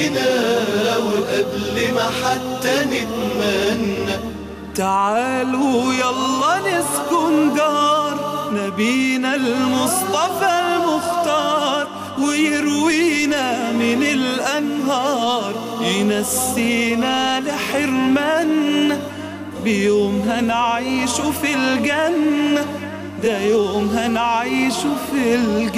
بينا وقبل ما حتى نتمنى تعالوا يلا نسكن جار نبينا المصطفى المختار ويروينا من الأنهار ينسينا لحرمنا بيوم هنعيشه في الجنة ده يوم هنعيشه في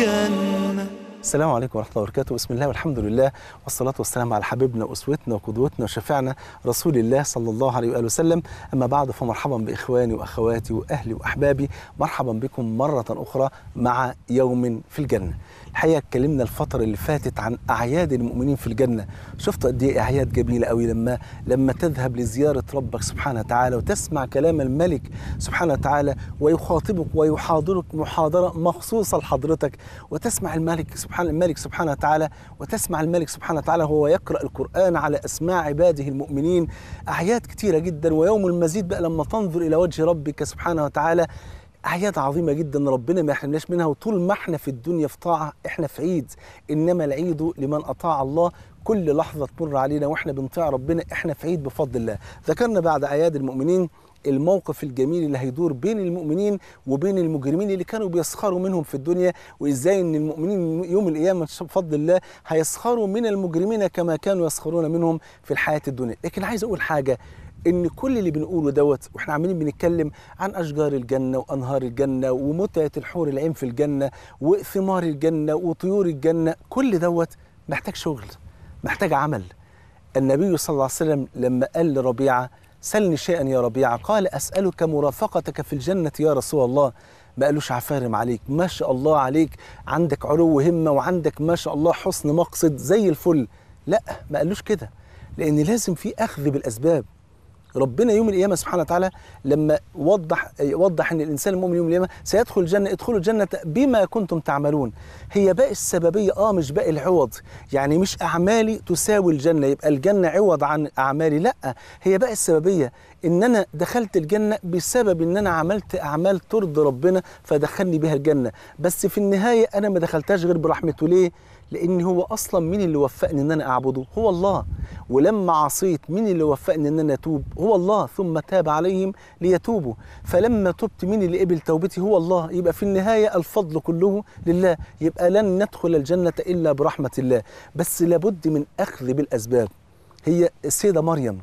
الجنة السلام عليكم ورحمة الله وبركاته بسم الله والحمد لله والصلاة والسلام على حبيبنا وأسوتنا وقدوتنا وشفيعنا رسول الله صلى الله عليه وآله وسلم أما بعد فمرحبا بإخواني وأخواتي وأهلي وأحبابي مرحبا بكم مرة أخرى مع يوم في الجنة الحقيقة اتكلمنا الفترة اللي فاتت عن أعياد المؤمنين في الجنة شفتوا قد إيه أعياد جميلة قوي لما لما تذهب لزيارة ربك سبحانه وتعالى وتسمع كلام الملك سبحانه وتعالى ويخاطبك ويحاضرك محاضرة مخصوصة لحضرتك وتسمع الملك سبحان الملك سبحانه وتعالى وتسمع الملك سبحانه وتعالى وهو يقرأ القرآن على أسماع عباده المؤمنين أعياد كتيرة جدا ويوم المزيد بقى لما تنظر إلى وجه ربك سبحانه وتعالى أعياد عظيمة جدا ربنا ما يحرمناش منها وطول ما احنا في الدنيا في طاعة احنا في عيد إنما العيد لمن أطاع الله كل لحظة تمر علينا واحنا بنطيع ربنا احنا في عيد بفضل الله ذكرنا بعد أعياد المؤمنين الموقف الجميل اللي هيدور بين المؤمنين وبين المجرمين اللي كانوا بيسخروا منهم في الدنيا وازاي ان المؤمنين يوم القيامه بفضل الله هيسخروا من المجرمين كما كانوا يسخرون منهم في الحياه الدنيا لكن عايز اقول حاجه ان كل اللي بنقوله دوت واحنا عمالين بنتكلم عن اشجار الجنه وانهار الجنه ومتعه الحور العين في الجنه وثمار الجنه وطيور الجنه كل دوت محتاج شغل محتاج عمل النبي صلى الله عليه وسلم لما قال لربيعه سلني شيئا يا ربيعه قال اسالك مرافقتك في الجنه يا رسول الله ما قالوش عفارم عليك ما شاء الله عليك عندك علو همه وعندك ما شاء الله حسن مقصد زي الفل لا ما قالوش كده لان لازم في اخذ بالاسباب ربنا يوم القيامه سبحانه وتعالى لما وضح وضح ان الانسان المؤمن يوم القيامه سيدخل الجنه ادخلوا الجنه بما كنتم تعملون هي باقي السببيه اه مش باقي العوض يعني مش اعمالي تساوي الجنه يبقى الجنه عوض عن اعمالي لا هي باقي السببيه ان انا دخلت الجنه بسبب ان انا عملت اعمال ترضي ربنا فدخلني بها الجنه بس في النهايه انا ما دخلتهاش غير برحمته ليه لان هو اصلا مين اللي وفقني ان انا اعبده هو الله ولما عصيت مين اللي وفقني ان انا اتوب هو الله ثم تاب عليهم ليتوبوا فلما تبت مين اللي قبل توبتي هو الله يبقى في النهايه الفضل كله لله يبقى لن ندخل الجنه الا برحمه الله بس لابد من اخذ بالاسباب هي السيده مريم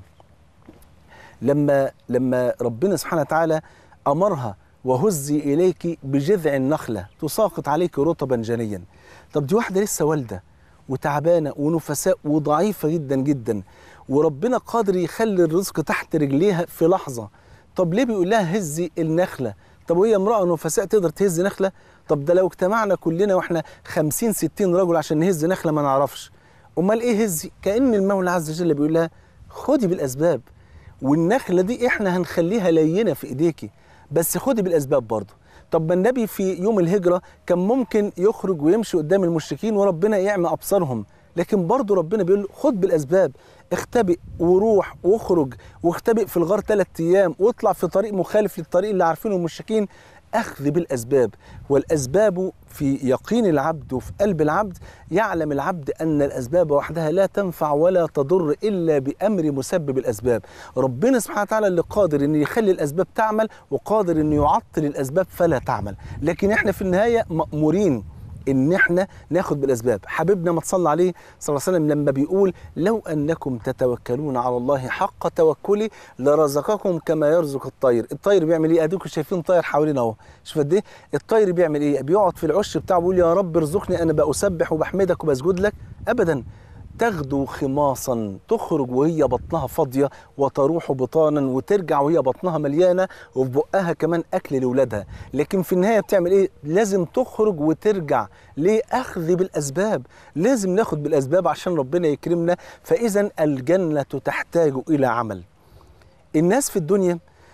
لما لما ربنا سبحانه وتعالى امرها وهزي اليك بجذع النخله تساقط عليك رطبا جنيا طب دي واحده لسه والده وتعبانه ونفساء وضعيفه جدا جدا وربنا قادر يخلي الرزق تحت رجليها في لحظه طب ليه بيقول لها هزي النخله طب وهي امراه نفساء تقدر تهز نخله طب ده لو اجتمعنا كلنا واحنا 50 60 رجل عشان نهز نخله ما نعرفش امال ايه هزي كان المولى عز وجل بيقول لها خدي بالاسباب والنخله دي احنا هنخليها لينه في ايديكي بس خدي بالاسباب برضه طب ما النبي في يوم الهجرة كان ممكن يخرج ويمشي قدام المشركين وربنا يعمى أبصارهم لكن برضه ربنا بيقول له خد بالأسباب اختبئ وروح واخرج واختبئ في الغار ثلاث أيام واطلع في طريق مخالف للطريق اللي عارفينه المشركين أخذ بالأسباب والأسباب في يقين العبد وفي قلب العبد يعلم العبد أن الأسباب وحدها لا تنفع ولا تضر إلا بأمر مسبب الأسباب ربنا سبحانه وتعالى اللي قادر أن يخلي الأسباب تعمل وقادر أن يعطل الأسباب فلا تعمل لكن إحنا في النهاية مأمورين ان احنا ناخد بالاسباب حبيبنا ما تصلى عليه صلى الله عليه وسلم لما بيقول لو انكم تتوكلون على الله حق توكله لرزقكم كما يرزق الطير الطير بيعمل ايه اديكم شايفين طير حوالينا اهو شوف قد ايه الطير بيعمل ايه بيقعد في العش بتاعه بيقول يا رب ارزقني انا بسبح وبحمدك وبسجد لك ابدا تغدو خماصا تخرج وهي بطنها فاضية وتروح بطانا وترجع وهي بطنها مليانة وفي بقها كمان أكل لأولادها لكن في النهاية بتعمل إيه؟ لازم تخرج وترجع ليه؟ أخذ بالأسباب لازم ناخد بالأسباب عشان ربنا يكرمنا فإذا الجنة تحتاج إلى عمل الناس في الدنيا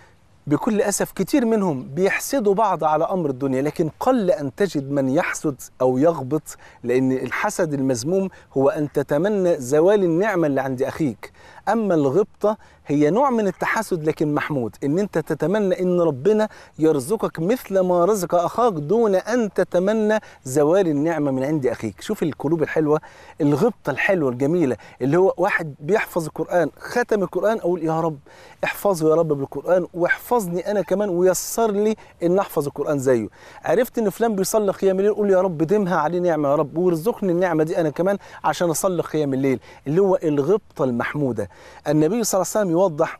بكل أسف كتير منهم بيحسدوا بعض على أمر الدنيا لكن قل أن تجد من يحسد أو يغبط لأن الحسد المذموم هو أن تتمنى زوال النعمة اللي عند أخيك أما الغبطة هي نوع من التحسد لكن محمود ان انت تتمنى ان ربنا يرزقك مثل ما رزق اخاك دون ان تتمنى زوال النعمه من عند اخيك شوف القلوب الحلوه الغبطه الحلوه الجميله اللي هو واحد بيحفظ القران ختم القران اقول يا رب احفظه يا رب بالقران واحفظني انا كمان ويسر لي ان احفظ القران زيه عرفت ان فلان بيصلي قيام الليل قول يا رب دمها عليه نعمه يا رب وارزقني النعمه دي انا كمان عشان اصلي قيام الليل اللي هو الغبطه المحموده النبي صلى الله عليه وسلم يوضح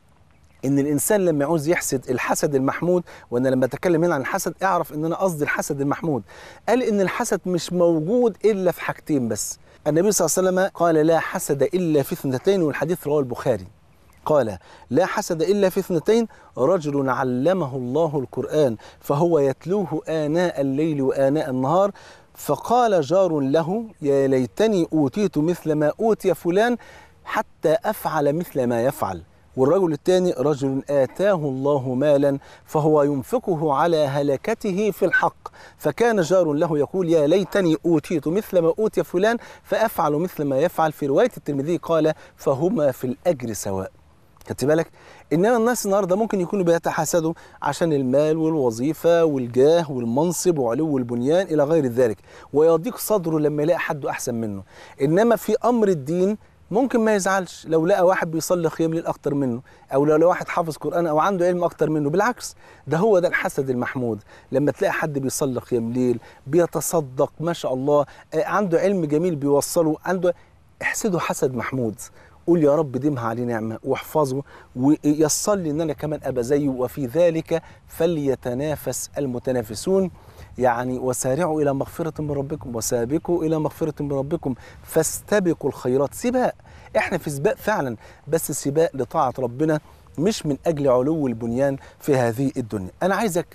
ان الانسان لما يعوز يحسد الحسد المحمود وانا لما اتكلم هنا عن الحسد اعرف ان انا قصدي الحسد المحمود قال ان الحسد مش موجود الا في حاجتين بس النبي صلى الله عليه وسلم قال لا حسد الا في اثنتين والحديث رواه البخاري قال لا حسد الا في اثنتين رجل علمه الله القران فهو يتلوه اناء الليل واناء النهار فقال جار له يا ليتني اوتيت مثل ما اوتي فلان حتى افعل مثل ما يفعل والرجل الثاني رجل آتاه الله مالا فهو ينفقه على هلكته في الحق فكان جار له يقول يا ليتني أوتيت مثل ما أوتي فلان فأفعل مثل ما يفعل في رواية الترمذي قال فهما في الأجر سواء خدت بالك انما الناس النهارده ممكن يكونوا بيتحاسدوا عشان المال والوظيفه والجاه والمنصب وعلو البنيان الى غير ذلك ويضيق صدره لما يلاقي حد احسن منه انما في امر الدين ممكن ما يزعلش لو لقى واحد بيصلي قيام ليل اكتر منه او لو لقى واحد حافظ قران او عنده علم اكتر منه بالعكس ده هو ده الحسد المحمود لما تلاقي حد بيصلي قيام ليل بيتصدق ما شاء الله آه، عنده علم جميل بيوصله عنده احسده حسد محمود قول يا رب ديمها عليه نعمه واحفظه ويسر لي ان انا كمان ابقى زيه وفي ذلك فليتنافس المتنافسون يعني وسارعوا الى مغفره من ربكم وسابقوا الى مغفره من ربكم فاستبقوا الخيرات سباق احنا في سباق فعلا بس سباق لطاعه ربنا مش من اجل علو البنيان في هذه الدنيا انا عايزك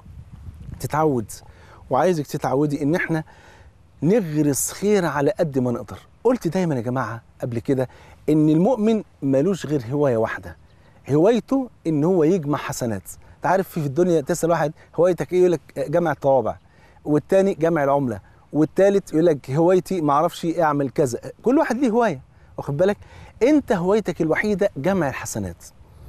تتعود وعايزك تتعودي ان احنا نغرس خير على قد ما نقدر قلت دايما يا جماعه قبل كده ان المؤمن ملوش غير هوايه واحده هوايته ان هو يجمع حسنات انت عارف في الدنيا تسال واحد هوايتك ايه يقول لك جمع الطوابع والتاني جمع العمله والتالت يقول لك هوايتي ما اعرفش اعمل كذا كل واحد ليه هوايه واخد بالك انت هوايتك الوحيده جمع الحسنات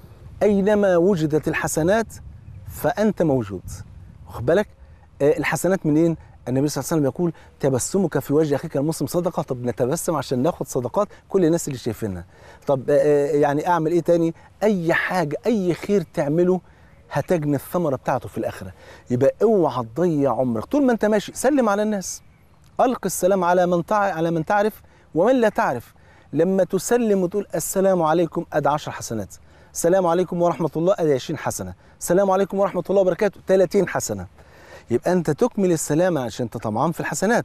اينما وجدت الحسنات فانت موجود واخد بالك آه، الحسنات منين النبي صلى الله عليه وسلم يقول تبسمك في وجه اخيك المسلم صدقه طب نتبسم عشان ناخد صدقات كل الناس اللي شايفيننا طب آه، آه، يعني اعمل ايه تاني اي حاجه اي خير تعمله هتجني الثمره بتاعته في الاخره يبقى اوعى تضيع عمرك طول ما انت ماشي سلم على الناس الق السلام على من تع... على من تعرف ومن لا تعرف لما تسلم وتقول السلام عليكم ادي 10 حسنات السلام عليكم ورحمه الله ادي 20 حسنه السلام عليكم ورحمه الله وبركاته 30 حسنه يبقى انت تكمل السلامه عشان انت طمعان في الحسنات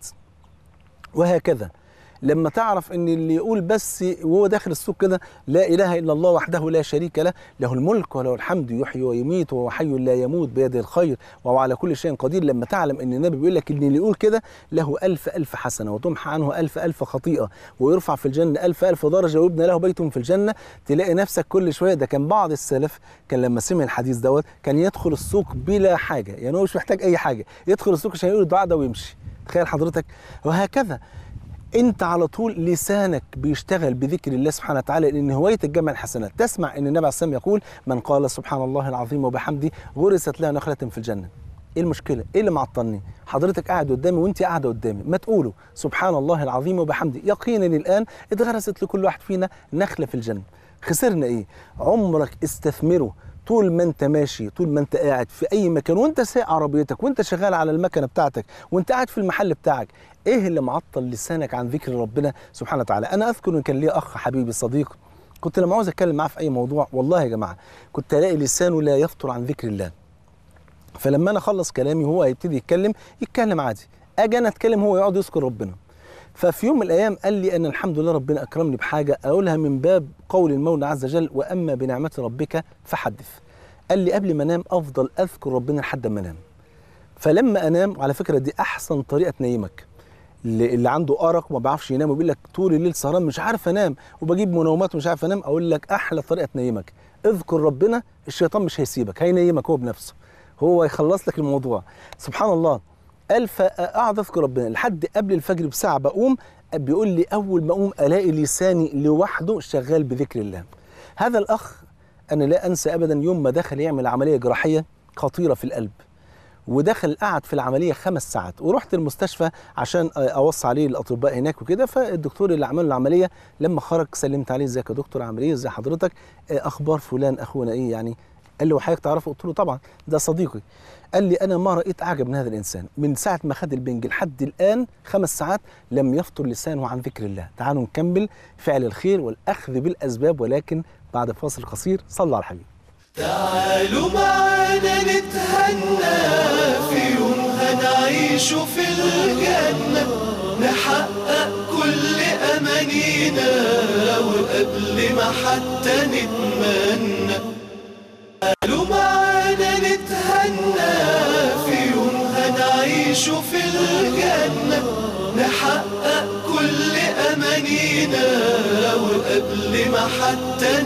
وهكذا لما تعرف ان اللي يقول بس وهو داخل السوق كده لا اله الا الله وحده لا شريك له له الملك وله الحمد يحيي ويميت وهو حي لا يموت بيده الخير وهو على كل شيء قدير لما تعلم ان النبي بيقول لك ان اللي يقول كده له ألف ألف حسنه وتمحى عنه ألف ألف خطيئه ويرفع في الجنه ألف ألف درجه ويبنى له بيت في الجنه تلاقي نفسك كل شويه ده كان بعض السلف كان لما سمع الحديث دوت كان يدخل السوق بلا حاجه يعني هو مش محتاج اي حاجه يدخل السوق عشان يقول الدعاء ده ويمشي تخيل حضرتك وهكذا انت على طول لسانك بيشتغل بذكر الله سبحانه وتعالى لان هوايه الجمع الحسنات تسمع ان النبي عليه الصلاه والسلام يقول من قال سبحان الله العظيم وبحمده غرست له نخله في الجنه ايه المشكله ايه اللي معطلني حضرتك قاعد قدامي وانت قاعده قدامي ما تقولوا سبحان الله العظيم وبحمده يقينا الان اتغرست لكل واحد فينا نخله في الجنه خسرنا ايه عمرك استثمره طول ما انت ماشي طول ما انت قاعد في اي مكان وانت سايق عربيتك وانت شغال على المكنه بتاعتك وانت قاعد في المحل بتاعك ايه اللي معطل لسانك عن ذكر ربنا سبحانه وتعالى انا اذكر ان كان لي اخ حبيبي صديق كنت لما عاوز اتكلم معاه في اي موضوع والله يا جماعه كنت الاقي لسانه لا يفطر عن ذكر الله فلما انا اخلص كلامي هو هيبتدي يتكلم يتكلم عادي اجي انا اتكلم هو يقعد يذكر ربنا ففي يوم من الايام قال لي ان الحمد لله ربنا اكرمني بحاجه اقولها من باب قول المولى عز وجل واما بنعمه ربك فحدث قال لي قبل ما انام افضل اذكر ربنا لحد ما انام فلما انام على فكره دي احسن طريقه تنيمك اللي اللي عنده ارق وما بيعرفش ينام وبيقول لك طول الليل سهران مش عارف انام وبجيب منومات ومش عارف انام اقول لك احلى طريقه تنيمك اذكر ربنا الشيطان مش هيسيبك هينيمك هو بنفسه هو يخلص لك الموضوع سبحان الله قال فاقعد اذكر ربنا لحد قبل الفجر بساعه بقوم بيقول لي اول ما اقوم الاقي لساني لوحده شغال بذكر الله هذا الاخ انا لا انسى ابدا يوم ما دخل يعمل عمليه جراحيه خطيره في القلب ودخل قعد في العمليه خمس ساعات ورحت المستشفى عشان اوصي عليه الاطباء هناك وكده فالدكتور اللي عمل له العمليه لما خرج سلمت عليه ازيك يا دكتور عامل ايه ازي حضرتك آه، اخبار فلان اخونا ايه يعني قال لي وحضرتك تعرفه قلت له طبعا ده صديقي قال لي انا ما رايت اعجب من هذا الانسان من ساعه ما خد البنج لحد الان خمس ساعات لم يفطر لسانه عن ذكر الله تعالوا نكمل فعل الخير والاخذ بالاسباب ولكن بعد فاصل قصير صلى على الحبيب تعالوا معانا نتهنى في يوم هنعيش في الجنة نحقق كل أمانينا وقبل ما حتى نتمنى تعالوا معانا نتهنى في يوم هنعيش في الجنة نحقق كل أمانينا وقبل ما حتى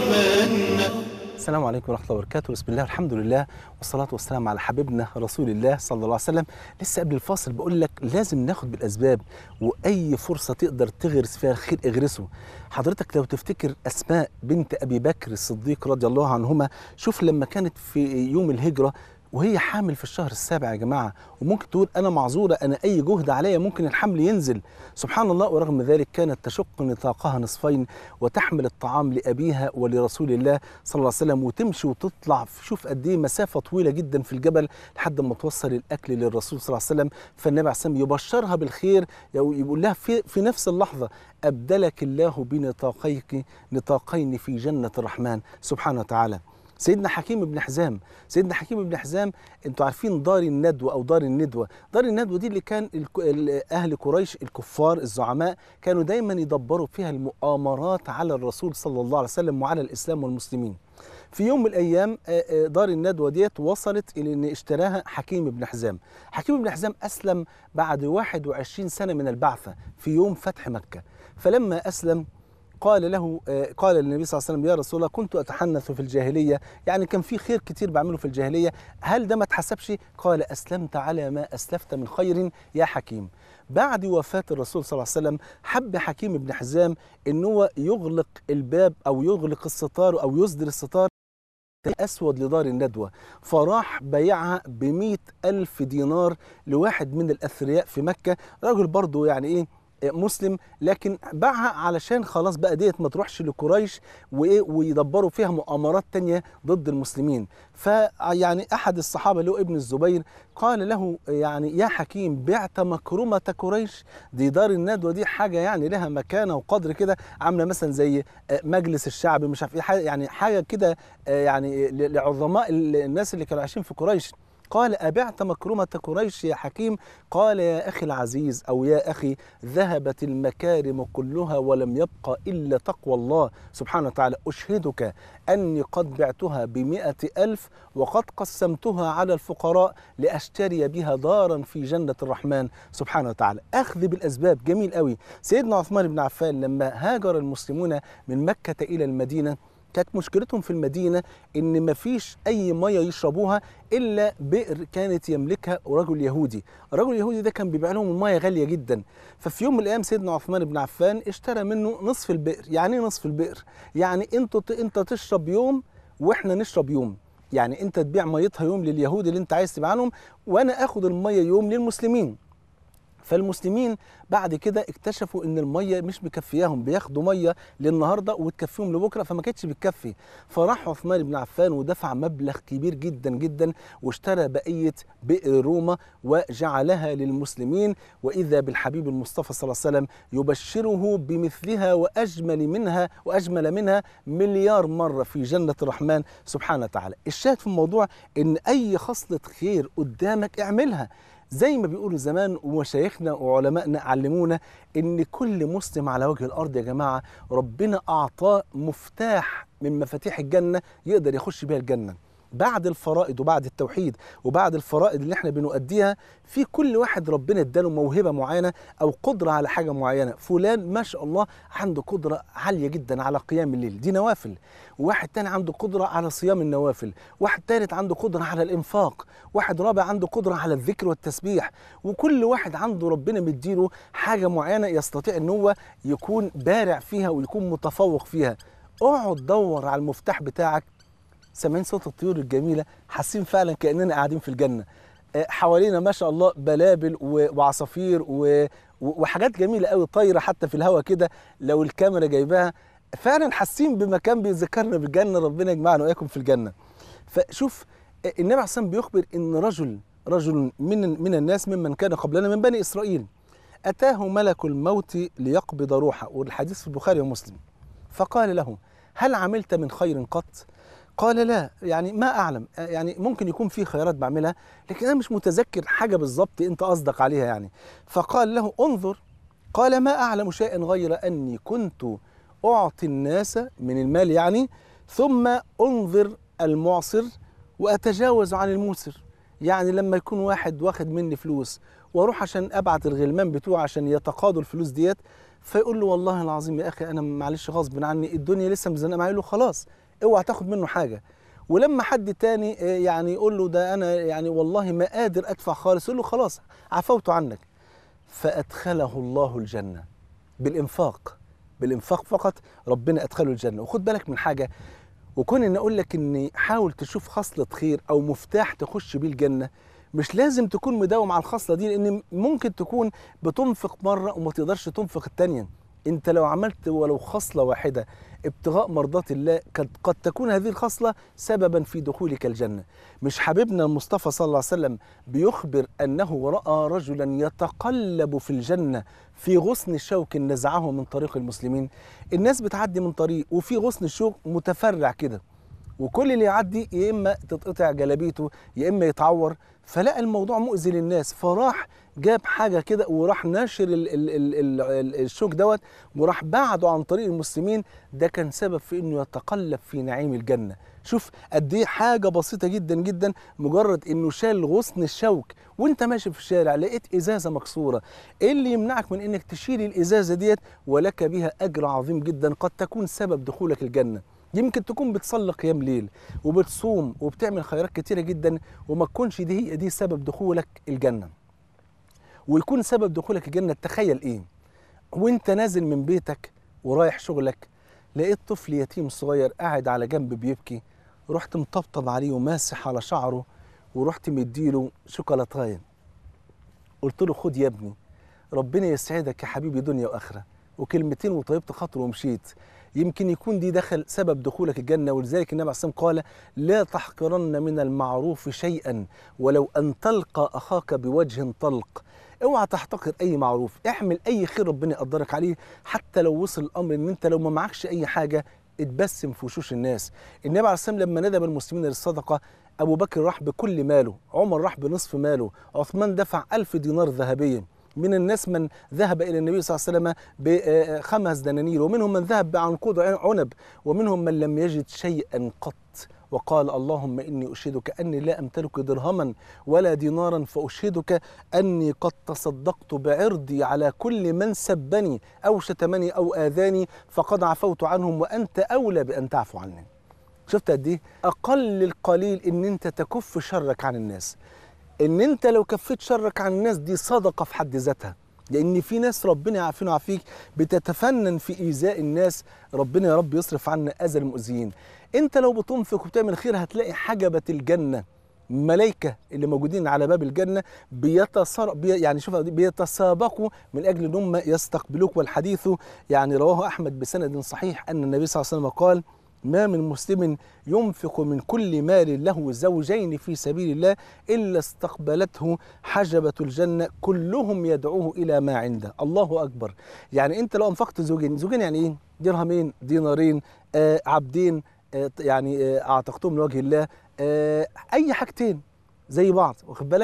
نتمنى السلام عليكم ورحمه الله وبركاته بسم الله والحمد لله والصلاه والسلام على حبيبنا رسول الله صلى الله عليه وسلم لسه قبل الفاصل بقول لك لازم ناخد بالاسباب واي فرصه تقدر تغرس فيها الخير اغرسه حضرتك لو تفتكر اسماء بنت ابي بكر الصديق رضي الله عنهما شوف لما كانت في يوم الهجره وهي حامل في الشهر السابع يا جماعه وممكن تقول انا معذوره انا اي جهد عليا ممكن الحمل ينزل سبحان الله ورغم ذلك كانت تشق نطاقها نصفين وتحمل الطعام لابيها ولرسول الله صلى الله عليه وسلم وتمشي وتطلع شوف قد ايه مسافه طويله جدا في الجبل لحد ما توصل الاكل للرسول صلى الله عليه وسلم فالنبي عليه الصلاه والسلام يبشرها بالخير يقول لها في, في نفس اللحظه ابدلك الله بنطاقيك نطاقين في جنه الرحمن سبحانه وتعالى سيدنا حكيم بن حزام سيدنا حكيم بن حزام انتوا عارفين دار الندوة او دار الندوة دار الندوة دي اللي كان الك- ال- اهل قريش الكفار الزعماء كانوا دايما يدبروا فيها المؤامرات على الرسول صلى الله عليه وسلم وعلى الاسلام والمسلمين في يوم من الايام آه، آه، دار الندوه ديت وصلت الى ان اشتراها حكيم بن حزام حكيم بن حزام اسلم بعد 21 سنه من البعثه في يوم فتح مكه فلما اسلم قال له آه، قال للنبي صلى الله عليه وسلم يا رسول الله كنت اتحنث في الجاهليه يعني كان في خير كتير بعمله في الجاهليه هل ده ما اتحسبش قال اسلمت على ما اسلفت من خير يا حكيم بعد وفاه الرسول صلى الله عليه وسلم حب حكيم بن حزام ان هو يغلق الباب او يغلق الستار او يصدر الستار أسود لدار الندوة فراح بيعها بمئة ألف دينار لواحد من الأثرياء في مكة راجل برضه يعني إيه مسلم لكن باعها علشان خلاص بقى ديت ما تروحش لقريش وايه ويدبروا فيها مؤامرات تانية ضد المسلمين فيعني احد الصحابه اللي هو ابن الزبير قال له يعني يا حكيم بعت مكرمه قريش دي دار الندوه دي حاجه يعني لها مكانه وقدر كده عامله مثلا زي مجلس الشعب مش عارف ايه حاجة- يعني حاجه كده يعني لعظماء الناس اللي كانوا عايشين في قريش قال أبعت مكرمة قريش يا حكيم قال يا أخي العزيز أو يا أخي ذهبت المكارم كلها ولم يبقى إلا تقوى الله سبحانه وتعالى أشهدك أني قد بعتها بمئة ألف وقد قسمتها على الفقراء لأشتري بها دارا في جنة الرحمن سبحانه وتعالى أخذ بالأسباب جميل قوي سيدنا عثمان بن عفان لما هاجر المسلمون من مكة إلى المدينة كانت مشكلتهم في المدينة إن مفيش أي مية يشربوها إلا بئر كانت يملكها رجل يهودي الرجل اليهودي ده كان بيبيع لهم المية غالية جدا ففي يوم من الأيام سيدنا عثمان بن عفان اشترى منه نصف البئر يعني إيه نصف البئر يعني انت انت تشرب يوم واحنا نشرب يوم يعني انت تبيع ميتها يوم لليهود اللي انت عايز تبيع لهم وانا اخد الميه يوم للمسلمين فالمسلمين بعد كده اكتشفوا ان الميه مش مكفياهم بياخدوا ميه للنهارده وتكفيهم لبكره فما كانتش بتكفي فراح عثمان بن عفان ودفع مبلغ كبير جدا جدا واشترى بقيه بئر روما وجعلها للمسلمين واذا بالحبيب المصطفى صلى الله عليه وسلم يبشره بمثلها واجمل منها واجمل منها مليار مره في جنه الرحمن سبحانه وتعالى الشاهد في الموضوع ان اي خصله خير قدامك اعملها زي ما بيقولوا زمان ومشايخنا وعلمائنا علمونا ان كل مسلم على وجه الارض يا جماعه ربنا اعطاه مفتاح من مفاتيح الجنه يقدر يخش بيها الجنه بعد الفرائض وبعد التوحيد وبعد الفرائض اللي احنا بنؤديها في كل واحد ربنا اداله موهبه معينه او قدره على حاجه معينه فلان ما شاء الله عنده قدره عاليه جدا على قيام الليل دي نوافل وواحد تاني عنده قدره على صيام النوافل واحد تالت عنده قدره على الانفاق واحد رابع عنده قدره على الذكر والتسبيح وكل واحد عنده ربنا مديله حاجه معينه يستطيع ان هو يكون بارع فيها ويكون متفوق فيها اقعد دور على المفتاح بتاعك سامعين صوت الطيور الجميله حاسين فعلا كاننا قاعدين في الجنه آه، حوالينا ما شاء الله بلابل و- وعصافير و- و- وحاجات جميله قوي طايره حتى في الهواء كده لو الكاميرا جايباها فعلا حاسين بمكان بيذكرنا بالجنه ربنا يجمعنا واياكم في الجنه فشوف آه، النبي عليه الصلاه والسلام بيخبر ان رجل رجل من من الناس ممن كان قبلنا من بني اسرائيل اتاه ملك الموت ليقبض روحه والحديث في البخاري ومسلم فقال له هل عملت من خير قط قال لا يعني ما اعلم آه، يعني ممكن يكون في خيرات بعملها لكن انا مش متذكر حاجه بالظبط انت قصدك عليها يعني فقال له انظر قال ما اعلم شيئا غير اني كنت اعطي الناس من المال يعني ثم انظر المعصر واتجاوز عن الموسر يعني لما يكون واحد واخد مني فلوس واروح عشان ابعت الغلمان بتوعه عشان يتقاضوا الفلوس ديت فيقول له والله العظيم يا اخي انا معلش غصب عني الدنيا لسه مزنقه معايا له خلاص اوعى تاخد منه حاجه ولما حد تاني آه، يعني يقول له ده انا يعني والله ما قادر ادفع خالص يقول له خلاص عفوت عنك فادخله الله الجنه بالانفاق بالانفاق فقط ربنا ادخله الجنه وخد بالك من حاجه وكون ان اقول لك ان حاول تشوف خصله خير او مفتاح تخش بيه الجنه مش لازم تكون مداوم على الخصله دي لان ممكن تكون بتنفق مره وما تقدرش تنفق التانيه انت لو عملت ولو خصله واحده ابتغاء مرضات الله قد قد تكون هذه الخصله سببا في دخولك الجنه مش حبيبنا المصطفى صلى الله عليه وسلم بيخبر انه راى رجلا يتقلب في الجنه في غصن شوك نزعه من طريق المسلمين الناس بتعدي من طريق وفي غصن شوك متفرع كده وكل اللي يعدي يا اما تتقطع جلابيته يا اما يتعور فلقى الموضوع مؤذي للناس فراح جاب حاجه كده وراح ناشر ال ال ال ال ال الشوك دوت وراح بعده عن طريق المسلمين ده كان سبب في انه يتقلب في نعيم الجنه شوف قد ايه حاجه بسيطه جدا جدا مجرد انه شال غصن الشوك وانت ماشي في الشارع لقيت ازازه مكسوره ايه اللي يمنعك من انك تشيل الازازه ديت ولك بها اجر عظيم جدا قد تكون سبب دخولك الجنه يمكن تكون بتصلي قيام ليل وبتصوم وبتعمل خيرات كتيرة جدا وما تكونش دي هي دي سبب دخولك الجنة ويكون سبب دخولك الجنة تخيل ايه وانت نازل من بيتك ورايح شغلك لقيت طفل يتيم صغير قاعد على جنب بيبكي رحت مطبطب عليه وماسح على شعره ورحت مديله شوكولاتايه قلت له خد يا ابني ربنا يسعدك يا حبيبي دنيا واخره وكلمتين وطيبت خاطره ومشيت يمكن يكون دي دخل سبب دخولك الجنة ولذلك النبي عليه الصلاة والسلام قال لا تحقرن من المعروف شيئا ولو أن تلقى أخاك بوجه طلق اوعى تحتقر اي معروف اعمل اي خير ربنا يقدرك عليه حتى لو وصل الامر ان انت لو ما معكش اي حاجه اتبسم في وشوش الناس النبي عليه الصلاه والسلام لما ندب المسلمين للصدقه ابو بكر راح بكل ماله عمر راح بنصف ماله عثمان دفع ألف دينار ذهبيه من الناس من ذهب الى النبي صلى الله عليه وسلم بخمس دنانير ومنهم من ذهب بعنقود عنب ومنهم من لم يجد شيئا قط وقال اللهم اني اشهدك اني لا امتلك درهما ولا دينارا فاشهدك اني قد تصدقت بعرضي على كل من سبني او شتمني او اذاني فقد عفوت عنهم وانت اولى بان تعفو عني. شفت قد ايه؟ اقل القليل ان انت تكف شرك عن الناس. ان انت لو كفيت شرك عن الناس دي صدقه في حد ذاتها. لان في ناس ربنا يعافينا ويعافيك بتتفنن في ايذاء الناس ربنا يا رب يصرف عنا اذى المؤذيين انت لو بتنفق وبتعمل خير هتلاقي حجبة الجنة ملائكة اللي موجودين على باب الجنة بيتصر بي يعني شوف بيتسابقوا من أجل أن هم يستقبلوك والحديث يعني رواه أحمد بسند صحيح أن النبي صلى الله عليه وسلم قال ما من مسلم ينفق من كل مال له زوجين في سبيل الله إلا استقبلته حجبة الجنة كلهم يدعوه إلى ما عنده الله أكبر يعني أنت لو أنفقت زوجين زوجين يعني إيه درهمين دينارين آه عبدين آه يعني آه اعتقتهم لوجه الله آه اي حاجتين زي بعض واخد بالك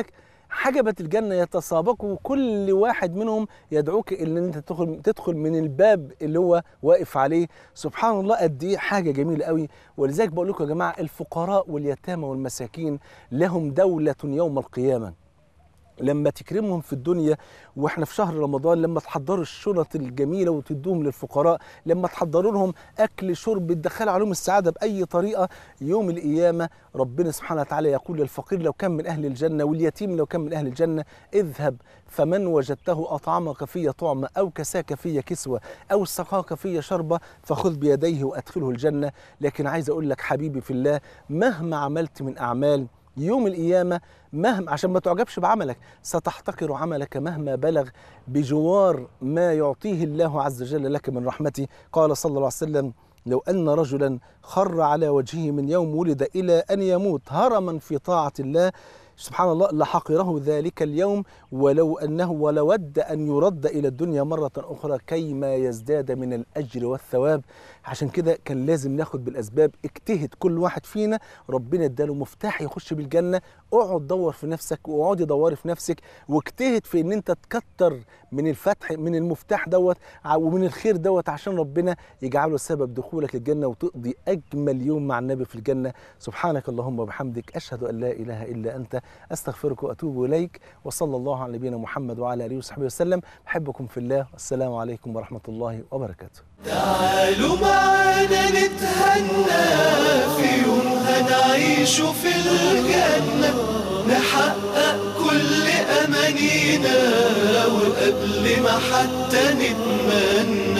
حجبت الجنة يتسابقوا كل واحد منهم يدعوك ان انت تدخل تدخل من الباب اللي هو واقف عليه سبحان الله قد ايه حاجة جميلة قوي ولذلك بقول لكم يا جماعة الفقراء واليتامى والمساكين لهم دولة يوم القيامة لما تكرمهم في الدنيا واحنا في شهر رمضان لما تحضروا الشنط الجميله وتدوهم للفقراء لما تحضروا لهم اكل شرب تدخلوا عليهم السعاده باي طريقه يوم القيامه ربنا سبحانه وتعالى يقول للفقير لو كان من اهل الجنه واليتيم لو كان من اهل الجنه اذهب فمن وجدته اطعمك في طعمه او كساك في كسوه او سقاك في شربه فخذ بيديه وادخله الجنه لكن عايز اقول لك حبيبي في الله مهما عملت من اعمال يوم القيامة مهما عشان ما تعجبش بعملك ستحتقر عملك مهما بلغ بجوار ما يعطيه الله عز وجل لك من رحمته قال صلى الله عليه وسلم لو أن رجلا خر على وجهه من يوم ولد إلى أن يموت هرما في طاعة الله سبحان الله لحقره ذلك اليوم ولو أنه ولود أن يرد إلى الدنيا مرة أخرى كيما يزداد من الأجر والثواب عشان كده كان لازم ناخد بالأسباب اجتهد كل واحد فينا ربنا اداله مفتاح يخش بالجنة اقعد دور في نفسك واقعدي دوري في نفسك واجتهد في ان انت تكتر من الفتح من المفتاح دوت ومن الخير دوت عشان ربنا يجعله سبب دخولك الجنة وتقضي أجمل يوم مع النبي في الجنة سبحانك اللهم وبحمدك أشهد أن لا إله إلا أنت أستغفرك وأتوب إليك وصلى الله على نبينا محمد وعلى آله وصحبه وسلم بحبكم في الله والسلام عليكم ورحمة الله وبركاته تعالوا معانا نتهنى في يوم هنعيش في الجنة نحقق كل أمانينا وقبل ما حتى نتمنى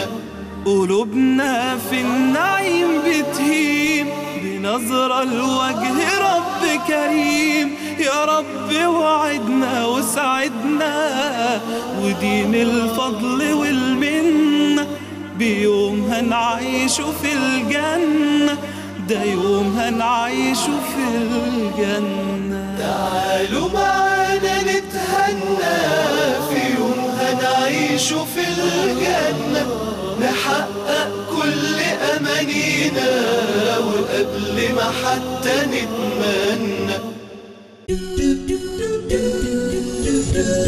قلوبنا في النعيم بتهيم بنظرة لوجه رب كريم يا رب وعدنا وسعدنا ودين الفضل والمنة بيوم هنعيشه في الجنة ده يوم هنعيشه في الجنة تعالوا معانا نتهنى في يوم هنعيش في الجنة نحقق كل أمانينا وقبل ما حتى نتمنى